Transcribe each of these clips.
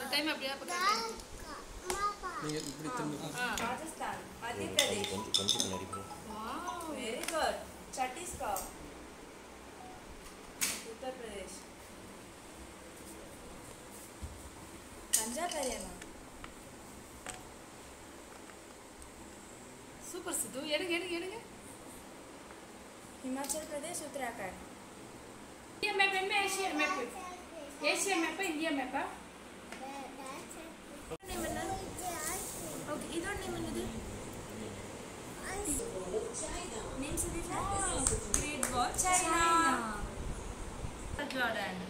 Time அப்படியே பக்கம் நீங்கள் இப்படி திரும்பி ராஜஸ்தான் மத்திய பிரதேஷ் கொஞ்சம் கொஞ்சம் பின்னாடி போ very good Chhattisgarh Uttar Pradesh Punjab Haryana super சித்து எடுங்க எடுங்க எடுங்க हिमाचल प्रदेश उत्तराखंड இந்தியா மேப் என்ன ஏசியா மேப் ஏசியா மேப்பா இந்தியா மேப்பா நேம் என்ன ஓகே இதோட நேம் என்னது நேம் சொல்லிட்டா Great Wall China Jordan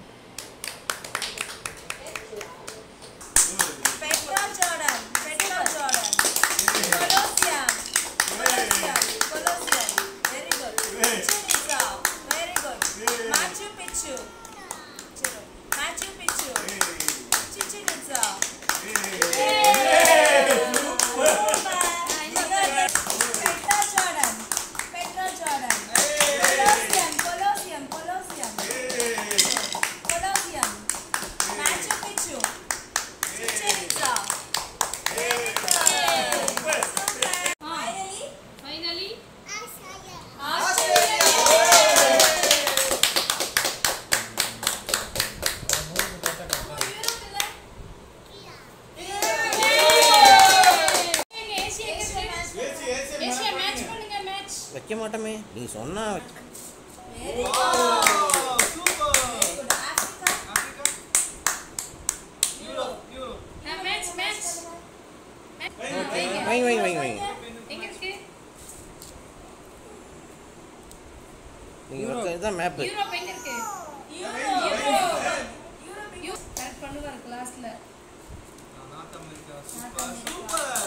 Petra Jordan Petra Jordan Colosseum Colosseum Colosseum very good Chichen Itza very good Machu Picchu சரி Machu Picchu Chichen Itza Petra Jordan. Petra Jordan. Colosseum, Colosseum, Colosseum. Colosseum. Machu Picchu. Chichen Itza. Very good. Super. Finally, finally Australia. Europe இல்ல? Asia Asia match பண்ணுங்க match வைக்க மாட்டோமே நீ சொன்னா Very good. Very good. Africa. Match match வைங்க வைங்க வைங்க வைங்க எங்க இருக்கு நீங்கள் வைக்க இதுதான் மேப்பு யூரோப் எங்க இருக்கு Europe. யூ கரெக்ட் பண்ணுவாரு கிளாஸ்ல நார்த் அமெரிக்கா சூப்பர் சூப்பர்